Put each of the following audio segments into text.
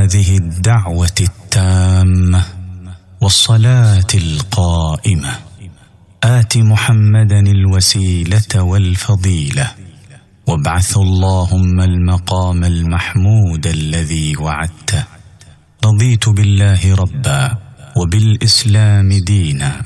هذه الدعوه التامه والصلاه القائمه ات محمدا الوسيله والفضيله وابعث اللهم المقام المحمود الذي وعدته رضيت بالله ربا وبالاسلام دينا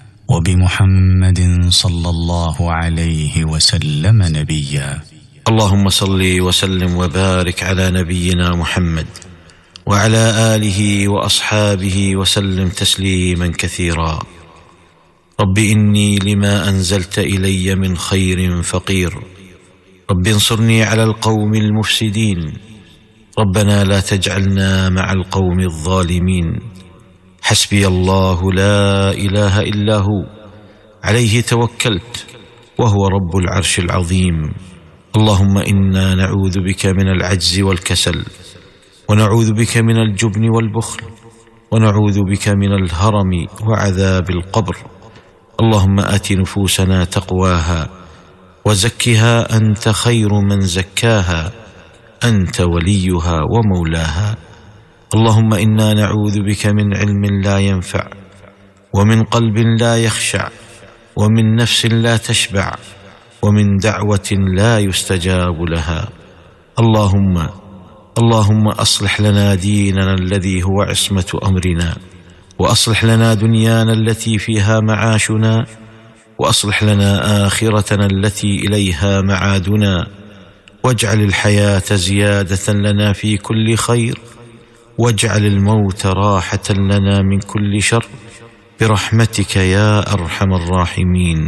وبمحمد صلى الله عليه وسلم نبيا اللهم صل وسلم وبارك على نبينا محمد وعلى اله واصحابه وسلم تسليما كثيرا رب اني لما انزلت الي من خير فقير رب انصرني على القوم المفسدين ربنا لا تجعلنا مع القوم الظالمين حسبي الله لا اله الا هو عليه توكلت وهو رب العرش العظيم اللهم انا نعوذ بك من العجز والكسل ونعوذ بك من الجبن والبخل ونعوذ بك من الهرم وعذاب القبر اللهم ات نفوسنا تقواها وزكها انت خير من زكاها انت وليها ومولاها اللهم انا نعوذ بك من علم لا ينفع ومن قلب لا يخشع ومن نفس لا تشبع ومن دعوه لا يستجاب لها اللهم اللهم اصلح لنا ديننا الذي هو عصمه امرنا واصلح لنا دنيانا التي فيها معاشنا واصلح لنا اخرتنا التي اليها معادنا واجعل الحياه زياده لنا في كل خير واجعل الموت راحه لنا من كل شر برحمتك يا ارحم الراحمين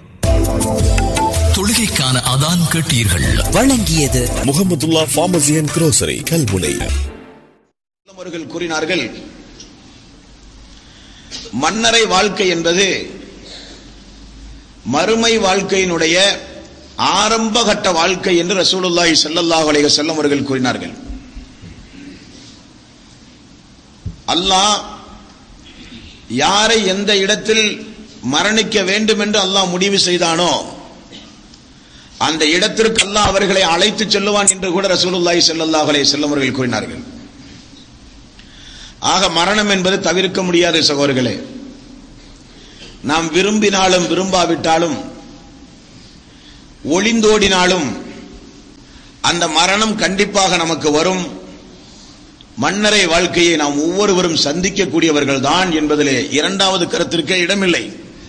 தொழுகைக்கான அதான் கேட்டீர்கள் வழங்கியது Mohamedullah pharmacy and grocery Kalmunai அவர்கள் கூறினார்கள் மன்னரை வாழ்க்கை என்பது மறுமை வாழ்க்கையினுடைய ஆரம்ப கட்ட வாழ்க்கை என்று ரசூலுல்லாஹி ஸல்லல்லாஹு அலைஹி வஸல்லம் அவர்கள் கூறினார்கள் அல்லாஹ் யாரை எந்த இடத்தில் மரணிக்க வேண்டும் என்று அல்லாஹ் முடிவு செய்தானோ அந்த இடத்திற்கு அல்லாஹ் அவர்களை அழைத்து செல்லுவான் என்று கூட ரசூலுல்லாஹி ஸல்லல்லாஹு அலைஹி வஸல்லம் அவர்கள் கூறினார்கள் ஆக மரணம் என்பது தவிர்க்க முடியாத சகோதரர்களே நாம் விரும்பினாலும் விரும்பாவிட்டாலும் ஒளிந்தோடினாலும் அந்த மரணம் கண்டிப்பாக நமக்கு வரும் மன்னரை வாழ்க்கையை நாம் ஒவ்வொருவரும் சந்திக்கக்கூடியவர்கள் தான் என்பதிலே இரண்டாவது கருத்திற்கே இடமில்லை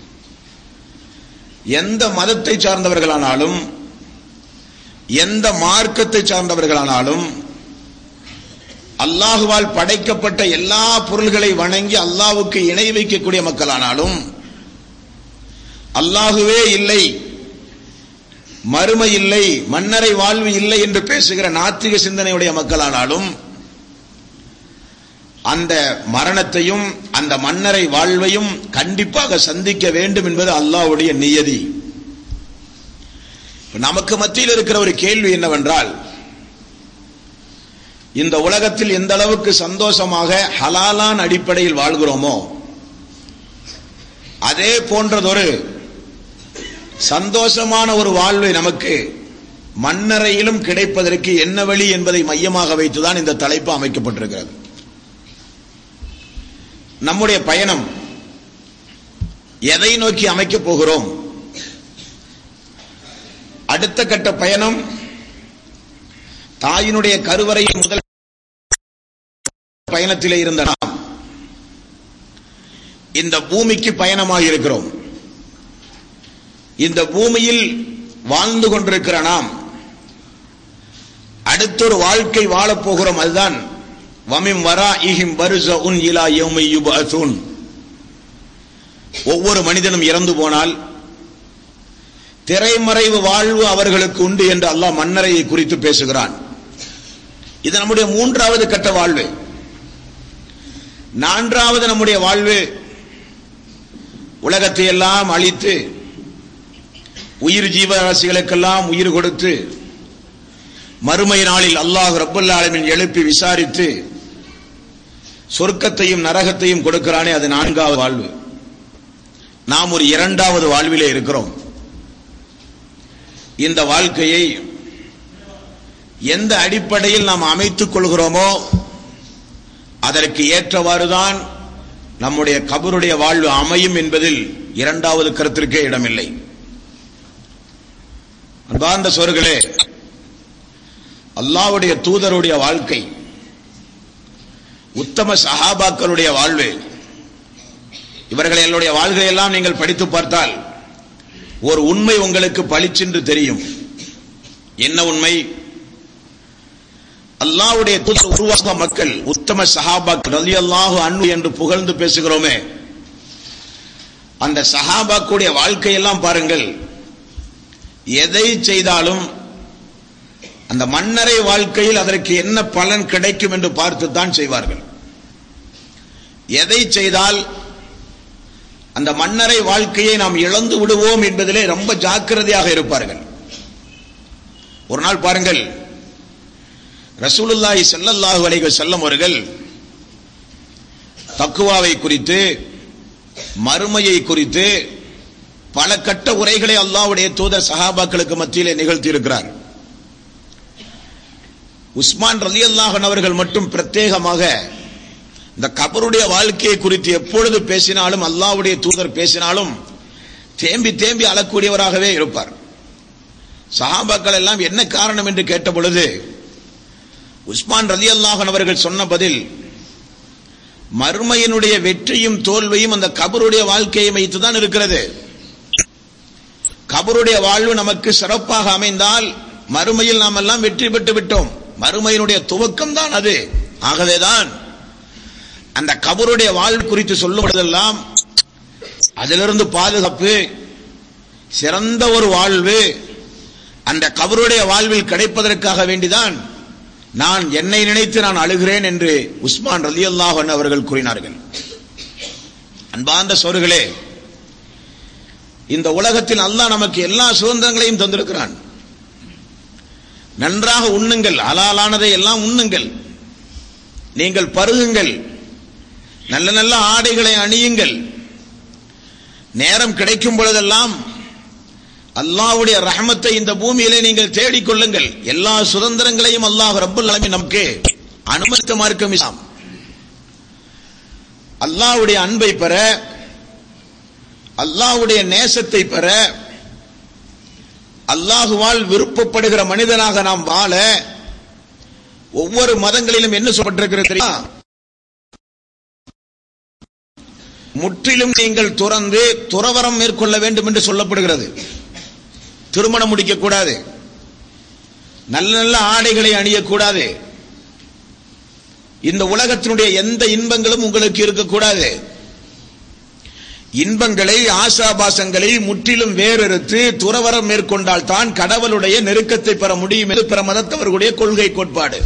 எந்த மதத்தை சார்ந்தவர்களானாலும் எந்த மார்க்கத்தை சார்ந்தவர்களானாலும் அல்லாஹுவால் படைக்கப்பட்ட எல்லா பொருள்களை வணங்கி அல்லாஹ்வுக்கு இணை வைக்கக்கூடிய மக்களானாலும் அல்லாஹுவே இல்லை மறுமை இல்லை மன்னரை வாழ்வு இல்லை என்று பேசுகிற நாத்திக சிந்தனையுடைய மக்களானாலும் அந்த மரணத்தையும் அந்த மன்னரை வாழ்வையும் கண்டிப்பாக சந்திக்க வேண்டும் என்பது அல்லாஹ்வுடைய நியதி இப்ப நமக்கு மத்தியில் இருக்கிற ஒரு கேள்வி என்னவென்றால் இந்த உலகத்தில் எந்த அளவுக்கு சந்தோஷமாக ஹலாலான் அடிப்படையில் வாழ்கிறோமோ அதே போன்றதொரு சந்தோஷமான ஒரு வாழ்வை நமக்கு மன்னரையிலும் கிடைப்பதற்கு என்ன வழி என்பதை மையமாக வைத்துதான் இந்த தலைப்பு அமைக்கப்பட்டிருக்கிறது நம்முடைய பயணம் எதை நோக்கி அமைக்கப் போகிறோம் அடுத்த கட்ட பயணம் தாயினுடைய கருவறையின் முதல் பயணத்திலே இருந்த நாம் இந்த பூமிக்கு பயணமாக இருக்கிறோம் இந்த பூமியில் வாழ்ந்து கொண்டிருக்கிற நாம் அடுத்தொரு வாழ்க்கை வாழப் போகிறோம் அதுதான் வமிம் வரா இஹிம் வருச உன் இலா யௌமை யுபஅஸூன் ஒவ்வொரு மனிதனும் இறந்து போனால் திரைமறைவு வாழ்வு அவர்களுக்கு உண்டு என்று அல்லாஹ் மன்னரையை குறித்து பேசுகிறான் இது நம்முடைய மூன்றாவது கட்ட வாழ்வு நான்காவது நம்முடைய வாழ்வு உலகத்தை எல்லாம் அழித்து உயிர் ஜீவராசிகளுக்கெல்லாம் உயிர் கொடுத்து மறுமை நாளில் அல்லாஹ் ரப்பல் ஆலமீன் எழுப்பி விசாரித்து சொர்க்கத்தையும் நரகத்தையும் கொடுக்கிறானே அது நான்காவது வாழ்வு நாம் ஒரு இரண்டாவது வாழ்விலே இருக்கிறோம் இந்த வாழ்க்கையை எந்த அடிப்படையில் நாம் அமைத்துக் கொள்கிறோமோ அதற்கு ஏற்றவாறுதான் நம்முடைய கபருடைய வாழ்வு அமையும் என்பதில் இரண்டாவது கருத்திற்கே இடமில்லை அன்பார்ந்த சோர்களே அல்லாவுடைய தூதருடைய வாழ்க்கை உத்தம சஹாபாக்களுடைய வாழ்வு இவர்கள் என்னுடைய வாழ்க்கையெல்லாம் நீங்கள் படித்து பார்த்தால் ஒரு உண்மை உங்களுக்கு பளிச்சென்று தெரியும் என்ன உண்மை அல்லாவுடைய தூதர் உருவாக மக்கள் உத்தம சஹாபாக்கள் ரலி அல்லாஹு அன்பு என்று புகழ்ந்து பேசுகிறோமே அந்த சஹாபாக்குடைய வாழ்க்கையெல்லாம் பாருங்கள் எதை செய்தாலும் அந்த மன்னரை வாழ்க்கையில் அதற்கு என்ன பலன் கிடைக்கும் என்று பார்த்துத்தான் செய்வார்கள் எதை செய்தால் அந்த மன்னரை வாழ்க்கையை நாம் இழந்து விடுவோம் என்பதிலே ரொம்ப ஜாக்கிரதையாக இருப்பார்கள் ஒரு நாள் பாருங்கள் ரசூலுல்லாஹி ஸல்லல்லாஹு அலைஹி வஸல்லம் அவர்கள் தக்குவாவை குறித்து மறுமையை குறித்து பல கட்ட உரைகளை அல்லாஹ்வுடைய தூதர் சஹாபாக்களுக்கு மத்தியிலே நிகழ்த்தி இருக்கிறார் உஸ்மான் ரலியல்லாஹன் அவர்கள் மட்டும் பிரத்யேகமாக இந்த கபருடைய வாழ்க்கையை குறித்து எப்பொழுது பேசினாலும் அல்லாஹ்வுடைய தூதர் பேசினாலும் தேம்பி தேம்பி அழக்கூடியவராகவே இருப்பார் சஹாபாக்கள் எல்லாம் என்ன காரணம் என்று கேட்ட பொழுது உஸ்மான் ரலி அல்லாஹன் அவர்கள் சொன்ன பதில் மறுமையினுடைய வெற்றியும் தோல்வியும் அந்த கபருடைய வாழ்க்கையை வைத்துதான் இருக்கிறது கபருடைய வாழ்வு நமக்கு சிறப்பாக அமைந்தால் மறுமையில் நாம் எல்லாம் வெற்றி பெற்று விட்டோம் மறுமையினுடைய துவக்கம் தான் அது ஆகவேதான் அந்த கபருடைய வாழ்வு குறித்து சொல்லும் பொழுதெல்லாம் அதிலிருந்து பாதுகாப்பு சிறந்த ஒரு வாழ்வு அந்த கபருடைய வாழ்வில் கிடைப்பதற்காக வேண்டிதான் நான் என்னை நினைத்து நான் அழுகிறேன் என்று உஸ்மான் ரலி அல்லாஹன் அவர்கள் கூறினார்கள் அன்பார்ந்த சோர்களே இந்த உலகத்தில் அல்லாஹ் நமக்கு எல்லா சுதந்திரங்களையும் தந்திருக்கிறான் நன்றாக உண்ணுங்கள் அலாலானதை எல்லாம் உண்ணுங்கள் நீங்கள் பருகுங்கள் நல்ல நல்ல ஆடைகளை அணியுங்கள் நேரம் கிடைக்கும் பொழுதெல்லாம் அல்லாஹ்வுடைய ரஹமத்தை இந்த பூமியிலே நீங்கள் தேடிக் கொள்ளுங்கள் எல்லா சுதந்திரங்களையும் அல்லாஹ் ரப்பல் alamin நமக்கு அனுமதித்த மார்க்கம் இஸ்லாம் அல்லாஹ்வுடைய அன்பை பெற அல்லாஹ்வுடைய நேசத்தை பெற அல்லாஹுவால் விருப்பப்படுகிற மனிதனாக நாம் வாழ ஒவ்வொரு மதங்களிலும் என்ன சொல்லப்பட்டிருக்கிறது தெரியுமா முற்றிலும் நீங்கள் துறந்து துறவரம் மேற்கொள்ள வேண்டும் என்று சொல்லப்படுகிறது திருமணம் முடிக்க கூடாது நல்ல நல்ல ஆடைகளை அணியக்கூடாது இந்த உலகத்தினுடைய எந்த இன்பங்களும் உங்களுக்கு இருக்கக்கூடாது இன்பங்களை ஆசாபாசங்களை முற்றிலும் வேறறுத்து துறவரம் மேற்கொண்டால் தான் கடவுளுடைய நெருக்கத்தை பெற முடியும் என்று பிற மதத்தவர்களுடைய கொள்கை கோட்பாடு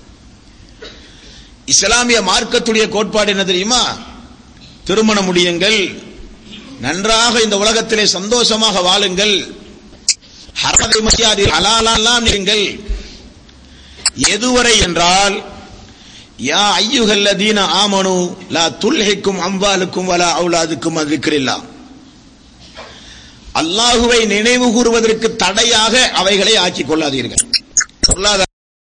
இஸ்லாமிய மார்க்கத்துடைய கோட்பாடு என்ன தெரியுமா திருமணம் முடியுங்கள் நன்றாக இந்த உலகத்திலே சந்தோஷமாக வாழுங்கள் ஹரதை மரியாதை ஹலாலாம் நீங்கள் எதுவரை என்றால் யா ஐயுகல்லதீன ஆமனு லா துல்ஹிக்கும் அம்பாலுக்கும் வலா அவுலாதுக்கும் அதுக்கிறில்லா அல்லாஹுவை நினைவு கூறுவதற்கு தடையாக அவைகளை ஆக்கிக் கொள்ளாதீர்கள் பொருளாதார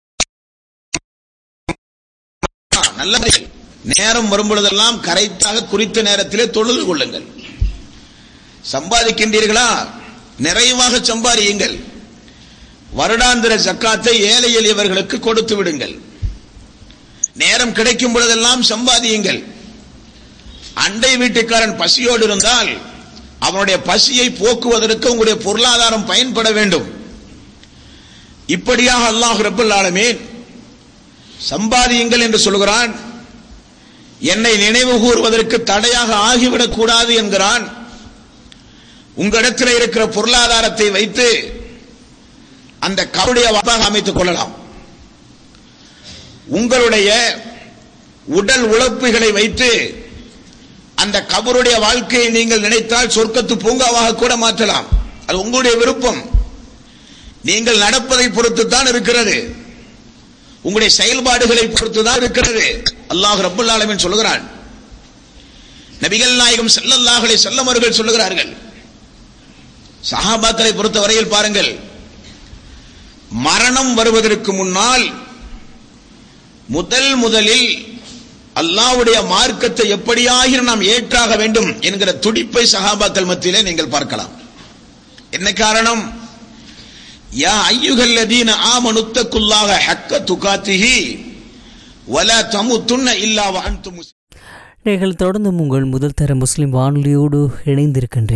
நல்ல நேரம் வரும்பொழுதெல்லாம் கரைத்தாக குறித்த நேரத்திலே தொழுது கொள்ளுங்கள் சம்பாதிக்கின்றீர்களா நிறைவாக சம்பாதியுங்கள் வருடாந்திர ஜக்காத்தை ஏழை எளியவர்களுக்கு கொடுத்து விடுங்கள் நேரம் கிடைக்கும் பொழுதெல்லாம் சம்பாதியுங்கள் அண்டை வீட்டுக்காரன் பசியோடு இருந்தால் அவனுடைய பசியை போக்குவதற்கு உங்களுடைய பொருளாதாரம் பயன்பட வேண்டும் இப்படியாக அல்லாஹ் ரபுல் ஆலமீன் சம்பாதியுங்கள் என்று சொல்கிறான் என்னை நினைவு கூறுவதற்கு தடையாக ஆகிவிடக் கூடாது என்கிறான் உங்களிடத்தில் இருக்கிற பொருளாதாரத்தை வைத்து அந்த கருடைய வாப்பாக அமைத்துக் கொள்ளலாம் உங்களுடைய உடல் உழைப்புகளை வைத்து அந்த கபருடைய வாழ்க்கையை நீங்கள் நினைத்தால் சொர்க்கத்து பூங்காவாக கூட மாற்றலாம் அது உங்களுடைய விருப்பம் நீங்கள் நடப்பதை பொறுத்து தான் இருக்கிறது உங்களுடைய செயல்பாடுகளை பொறுத்து தான் இருக்கிறது அல்லாஹ் ரப்புல் ஆலமீன் சொல்லுகிறான் நபிகள் நாயகம் செல்லல்லாஹலை செல்லமர்கள் சொல்லுகிறார்கள் சஹாபாக்களை பொறுத்தவரையில் பாருங்கள் மரணம் வருவதற்கு முன்னால் முதல் முதலில் அல்லாஹ்வுடைய மார்க்கத்தை எப்படியாகிலும் நாம் ஏற்றாக வேண்டும் என்கிற துடிப்பை சஹாபாக்கள் மத்தியிலே நீங்கள் பார்க்கலாம் என்ன காரணம் யா ஐயுகல்லதீன ஆமனுத்தக்குல்லாக ஹக்க துகாத்திஹி வலா தமுத்துன்ன இல்லா வஅன்தும் முஸ்லிமூன். நீங்கள் தொடர்ந்து உங்கள் முதல் தர முஸ்லிம் வானொலியோடு இணைந்திருக்கின்றீர்கள்